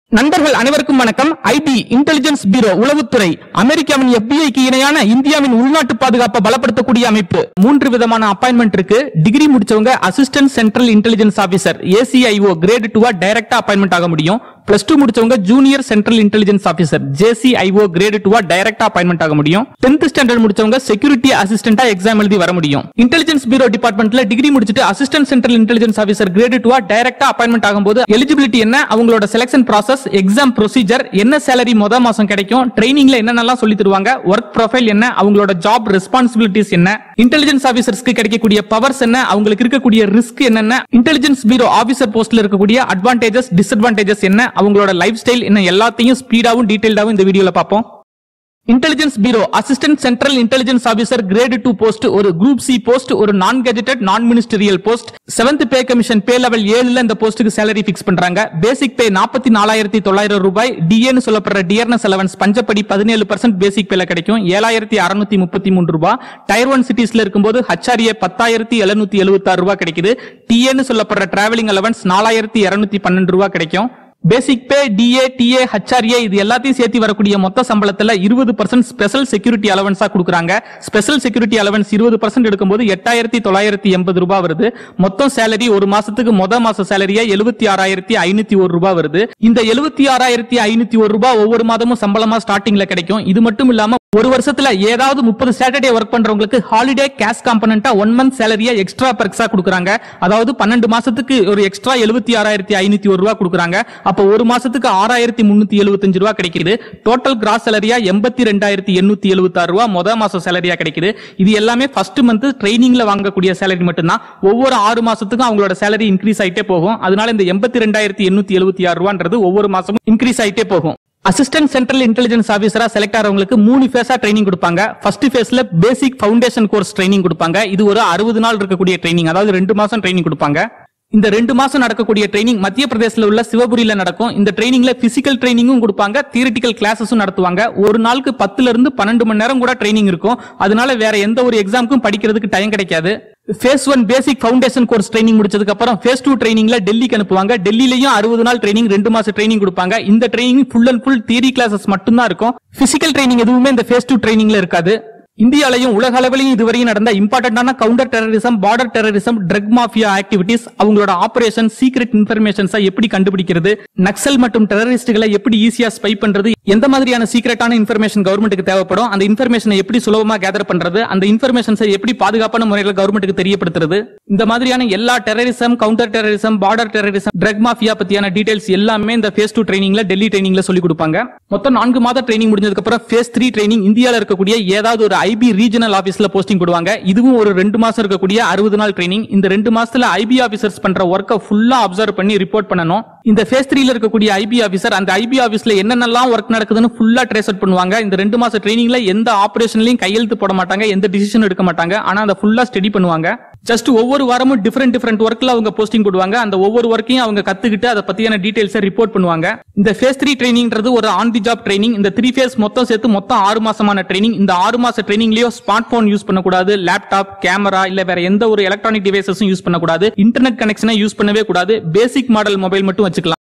நண்பர்கள் அனைவருக்கும் வணக்கம் ஐபி இன்டெலிஜென்ஸ் பீரோ உளவுத்துறை அமெரிக்காவின் FBI க்கு இணையான இந்தியாவின் உள்நாட்டு பாதுகாப்பை பலப்படுத்தக்கூடிய அமைப்பு மூன்று விதமான அப்பாயின்மெண்ட் இருக்கு டிகிரி முடிச்சவங்க assistant central intelligence officer ACIO grade டூவா டைரக்டா அப்பாயின்மெண்ட் ஆக முடியும் பிளஸ் டூ முடிச்சவங்க junior central intelligence officer JCIO grade டூவா டைரக்டா அப்பாயின்மெண்ட் ஆக முடியும் டென்த் ஸ்டாண்டர்ட் முடிச்சவங்க செக்யூரிட்டி அசிஸ்டன்டா எக்ஸாம் எழுதி வர முடியும் இன்டெலிஜென்ஸ் பீரோ டிபார்ட்மெண்ட்ல டிகிரி முடிச்சிட்டு assistant central intelligence officer grade டூவா டைரக்டா அப்பாயின்மெண்ட் ஆகும்போது எலிஜிபிலிட்டி என்ன அவங்களோட செலக்ஷன் ப்ராசஸ் எக்ஸாம் ப்ரொசீஜர் என்ன சேலரி முத மாசம் கிடைக்கும் ட்ரைனிங்ல என்னென்னலாம் சொல்லி தருவாங்க ஒர்க் ப்ரொஃபைல் என்ன அவங்களோட ஜாப் ரெஸ்பான்சிபிலிட்டிஸ் என்ன இன்டெலிஜென்ஸ் ஆபீசர்ஸ்க்கு கிடைக்கக்கூடிய பவர்ஸ் என்ன அவங்களுக்கு இருக்கக்கூடிய ரிஸ்க் என்னென்ன இன்டெலிஜென்ஸ் பீரோ ஆபீசர் போஸ்ட்ல இருக்கக்கூடிய அட்வான்டேஜஸ் டிஸ்அட்வான்டேஜஸ் என்ன அவங்களோட லைஃப் ஸ்டைல் என்ன எல்லாத்தையும் ஸ்பீடாவும் டீடைல்டாவும் இந்த வீடியோல பார்ப்போம் intelligence bureau assistant central intelligence officer grade two post ஒரு குரூப் சி போஸ்ட் ஒரு non gazetted non ministerial post seventh pay commission pay level ஏழுல இந்த போஸ்ட்டுக்கு சேலரி பிக்ஸ் பண்றாங்க பேசிக் பே நாற்பத்தி நாலாயிரத்தி தொள்ளாயிரம் ரூபாய் டிஏன்னு சொல்லப்படுற டியர்னஸ் அலவன்ஸ் பஞ்சப்படி பதினேழு பர்சன்ட் பேசிக் பேல கிடைக்கும் ஏழாயிரத்தி அறுநூத்தி முப்பத்தி மூன்று ரூபாய் டயர் ஒன் சிட்டிஸ்ல இருக்கும்போது ஹச்ஆர்ஏ பத்தாயிரத்தி எழுநூத்தி எழுபத்தாறு ரூபாய் கிடைக்குது டிஏன்னு சொல்லப்படுற டிராவலிங் அலவன்ஸ் நாலாயிரத்தி இருநூத்தி பன்னெண்டு ரூபாய் கிடைக்கும் basic pay DA DA HRA இது எல்லாத்தையும் சேர்த்து வரக்கூடிய மொத்த சம்பளத்துல இருபது பர்சன்ட் ஸ்பெஷல் செக்யூரிட்டி அலவன்ஸா கொடுக்குறாங்க ஸ்பெஷல் செக்யூரிட்டி அலவன்ஸ் இருபது பர்சன்ட் எடுக்கும்போது எட்டாயிரத்தி தொள்ளாயிரத்தி எண்பது ரூபாய் வருது மொத்தம் சேலரி ஒரு மாசத்துக்கு மொத மாச சேலரியா எழுபத்தி ஆறாயிரத்தி ஐநூத்தி ஒரு ரூபாய் வருது இந்த எழுபத்தி ஆறாயிரத்தி ஐநூத்தி ஒரு ரூபாய் ஒவ்வொரு மாதமும் சம்பளமா ஸ்டார்டிங்ல கிடைக்கும் இது மட்டும் இல்லாம ஒரு வருஷத்துல ஏதாவது முப்பது சாட்டர்டே ஒர்க் பண்றவங்களுக்கு ஹாலிடே கேஷ் காம்பனண்டா ஒன் மந்த் சேலரியா எக்ஸ்ட்ரா பெர்க்ஸா கொடுக்குறாங்க அதாவது பன்னெண்டு மாசத்துக்கு ஒரு எக்ஸ்ட்ரா எழுபத்தி ஆறாயிரத்தி ஐநூத்தி ஒரு ரூபாய் கொடுக்குறாங்க அப்போ ஒரு மாசத்துக்கு ஆறாயிரத்தி முன்னூத்தி எழுபத்தஞ்சு ரூபாய் கிடைக்குது டோட்டல் கிராஸ் சேலரியா எண்பத்தி ரெண்டாயிரத்தி எண்ணூத்தி எழுபத்தாறு ரூபாய் முத மாசம் சேலரியா கிடைக்குது இது எல்லாமே ஃபர்ஸ்ட் மந்த் ட்ரைனிங்ல வாங்கக்கூடிய சேலரி மட்டும்தான் ஒவ்வொரு ஆறு மாசத்துக்கும் அவங்களோட சேலரி இன்க்ரீஸ் ஆயிட்டே போகும் அதனால இந்த எண்பத்தி ரெண்டாயிரத்தி எண்ணூத்தி எழுபத்தி ஆறு ரூபான்றது ஒவ்வொரு மாசமும் இன்க்ரீஸ் ஆயிட்டே போகும் அசிஸ்டன்ட் சென்ட்ரல் இன்டெலிஜென்ஸ் ஆபீசரா செலக்ட் ஆகிறவங்களுக்கு மூணு ஃபேஸா ட்ரைனிங் கொடுப்பாங்க ஃபர்ஸ்ட் ஃபேஸ்ல பேசிக் ஃபவுண்டேஷன் கோர்ஸ் ட்ரைனிங் கொடுப்பாங்க இது ஒரு அறுபது நாள் இருக்கக்கூடிய ட்ரைனிங் அதாவது ரெண்டு மாசம் ட்ரைனிங் கொடுப்பாங்க இந்த ரெண்டு மாசம் நடக்கக்கூடிய ட்ரைனிங் மத்திய பிரதேசல உள்ள சிவபுரியில நடக்கும் இந்த ட்ரைனிங்ல பிசிக்கல் ட்ரைனிங்கும் கொடுப்பாங்க தியரிட்டிக்கல் கிளாஸஸும் நடத்துவாங்க ஒரு நாளுக்கு பத்துல இருந்து பன்னெண்டு மணி நேரம் கூட ட்ரைனிங் இருக்கும் அதனால வேற எந்த ஒரு எக்ஸாமுக்கும் படிக்கிறதுக்கு டைம் கிடைக்காது phase one basic foundation course training முடிச்சதுக்கு அப்புறம் ஃபேஸ் டூ ட்ரைனிங்ல டெல்லிக்கு அனுப்புவாங்க டெல்லிலையும் அறுபது நாள் ட்ரைனிங் ரெண்டு மாசம் ட்ரைனிங் கொடுப்பாங்க இந்த training full and full theory classes மட்டும்தான் இருக்கும் பிசிக்கல் ட்ரைனிங் எதுவுமே இந்த ஃபேஸ் டூ ட்ரைனிங்ல இருக்காது இந்தியாலையும் உலக அளவிலையும் இதுவரையும் நடந்த இம்பார்ட்டன்டான counter terrorism border terrorism drug mafia activities அவங்களோட ஆபரேஷன் சீக்ரெட் இன்ஃபர்மேஷன்ஸை எப்படி கண்டுபிடிக்கிறது நக்சல் மற்றும் டெரரிஸ்டுகளை எப்படி ஈஸியா ஸ்பை பண்றது எந்த மாதிரியான சீக்ரெட்டான இன்ஃபர்மேஷன் கவர்மெண்ட்டுக்கு தேவைப்படும் அந்த இன்ஃபர்மேஷனை எப்படி சுலபமா கேதர் பண்றது அந்த இன்ஃபர்மேஷன்ஸை எப்படி பாதுகாப்பான முறையில் கவர்மெண்ட்டுக்கு தெரியப்படுத்துறது இந்த மாதிரியான எல்லா terrorism counter terrorism border terrorism drug mafia பத்தியான டீடைல்ஸ் எல்லாமே இந்த ஃபேஸ் டூ ட்ரைனிங்ல டெல்லி ட்ரைனிங்ல சொல்லி கொடுப்பாங்க மொத்தம் நான்கு மாத ட்ரைனிங் முடிஞ்சதுக்கு அப்புறம் ஃபேஸ் த்ரீ ட்ரைனிங் இந்தியால இருக்கக்கூடிய ஏதாவது ஒரு ஐபி ரீஜனல் ஆபீஸ்ல போஸ்டிங் போடுவாங்க இதுவும் ஒரு ரெண்டு மாசம் இருக்கக்கூடிய அறுபது நாள் ட்ரைனிங் இந்த ரெண்டு மாசத்துல ஐபி ஆபீசர்ஸ் பண்ற ஒர்க்கை ஃபுல்லா அப்சர்வ் பண்ணி ரிப்போர்ட் பண்ணணும் இந்த ஃபேஸ் த்ரீல இருக்கக்கூடிய ஐபி ஆபீசர் அந்த ஐபி ஆபீஸ்ல என்னென்னலாம் ஒர்க் நடக்குதுன்னு ஃபுல்லா ட்ரேஸ் அவுட் பண்ணுவாங்க இந்த ரெண்டு மாச ட்ரைனிங்ல எந்த ஆபரேஷன்லயும் கையெழுத்து போட மாட்டாங்க எந்த டிசிஷன் எடுக்க மாட்டாங்க ஆனா அதை ஃபுல்லா ஸ்டடி பண்ணுவாங்க ஜஸ்ட் ஒவ்வொரு வாரமும் டிஃபரெண்ட் டிஃபரெண்ட் ஒர்க்ல அவங்க போஸ்டிங் போடுவாங்க அந்த ஒவ்வொரு ஒர்க்கையும் அவங்க கத்துக்கிட்டு அதை பத்தியான டீடைல்ஸை ரிப்போர்ட் பண்ணுவாங்க இந்த ஃபேஸ் த்ரீ ட்ரைனிங்ன்றது ஒரு ஆன் தி ஜாப் ட்ரைனிங் இந்த த்ரீ ஃபேஸ் மொத்தம் சேர்த்து மொத்தம் ஆறு மாசமான ட்ரைனிங் இந்த ஆறு மாச ட்ரைனிங்லயோ ஸ்மார்ட் போன் யூஸ் பண்ணக்கூடாது லேப்டாப் கேமரா இல்ல வேற எந்த ஒரு எலக்ட்ரானிக் டிவைசஸும் யூஸ் பண்ணக்கூடாது இன்டர்நெட் கனெக்ஷனை யூஸ் பண்ணவே கூடாது பேசிக் மாடல் மொபைல் மட்டும் வச்சுக்கலாம்